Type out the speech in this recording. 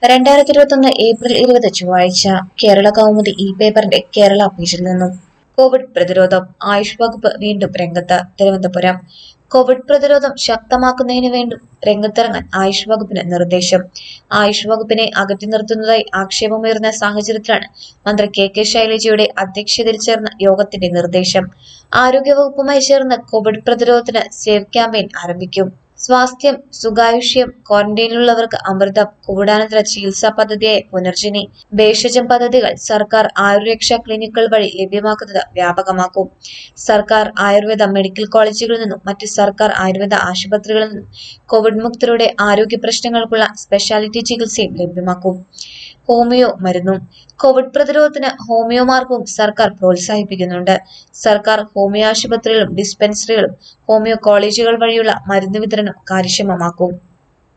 രണ്ടായിരത്തി ഇരുപത്തൊന്ന് ഏപ്രിൽ ഇരുപത് ചൊവ്വാഴ്ച കേരള കൗമുദി ഇ പേപ്പറിന്റെ കേരള പേജിൽ നിന്നും കോവിഡ് പ്രതിരോധം ആയുഷ് വകുപ്പ് വീണ്ടും രംഗത്ത് തിരുവനന്തപുരം കോവിഡ് പ്രതിരോധം ശക്തമാക്കുന്നതിന് വേണ്ടി രംഗത്തിറങ്ങാൻ ആയുഷ് വകുപ്പിന് നിർദ്ദേശം ആയുഷ് വകുപ്പിനെ അകറ്റി നിർത്തുന്നതായി ആക്ഷേപമുയർന്ന സാഹചര്യത്തിലാണ് മന്ത്രി കെ കെ ശൈലജയുടെ അധ്യക്ഷതയിൽ ചേർന്ന യോഗത്തിന്റെ നിർദ്ദേശം ആരോഗ്യവകുപ്പുമായി ചേർന്ന് കോവിഡ് പ്രതിരോധത്തിന് സേവ് ക്യാമ്പയിൻ ആരംഭിക്കും സ്വാസ്ഥ്യം സുഖായുഷ്യം ക്വാറന്റൈനിലുള്ളവർക്ക് അമൃതം കോവിഡാനന്തര ചികിത്സാ പദ്ധതിയായ പുനർജനി ഭേഷജം പദ്ധതികൾ സർക്കാർ ആയുർരക്ഷാ ക്ലിനിക്കുകൾ വഴി ലഭ്യമാക്കുന്നത് വ്യാപകമാക്കും സർക്കാർ ആയുർവേദ മെഡിക്കൽ കോളേജുകളിൽ നിന്നും മറ്റ് സർക്കാർ ആയുർവേദ ആശുപത്രികളിൽ നിന്നും കോവിഡ് മുക്തരുടെ ആരോഗ്യ പ്രശ്നങ്ങൾക്കുള്ള സ്പെഷ്യാലിറ്റി ചികിത്സയും ലഭ്യമാക്കും ഹോമിയോ മരുന്നും കോവിഡ് പ്രതിരോധത്തിന് ഹോമിയോ മാർഗവും സർക്കാർ പ്രോത്സാഹിപ്പിക്കുന്നുണ്ട് സർക്കാർ ഹോമിയോ ആശുപത്രികളും ഡിസ്പെൻസറികളും ഹോമിയോ കോളേജുകൾ വഴിയുള്ള മരുന്ന് വിതരണം കാര്യക്ഷമമാക്കും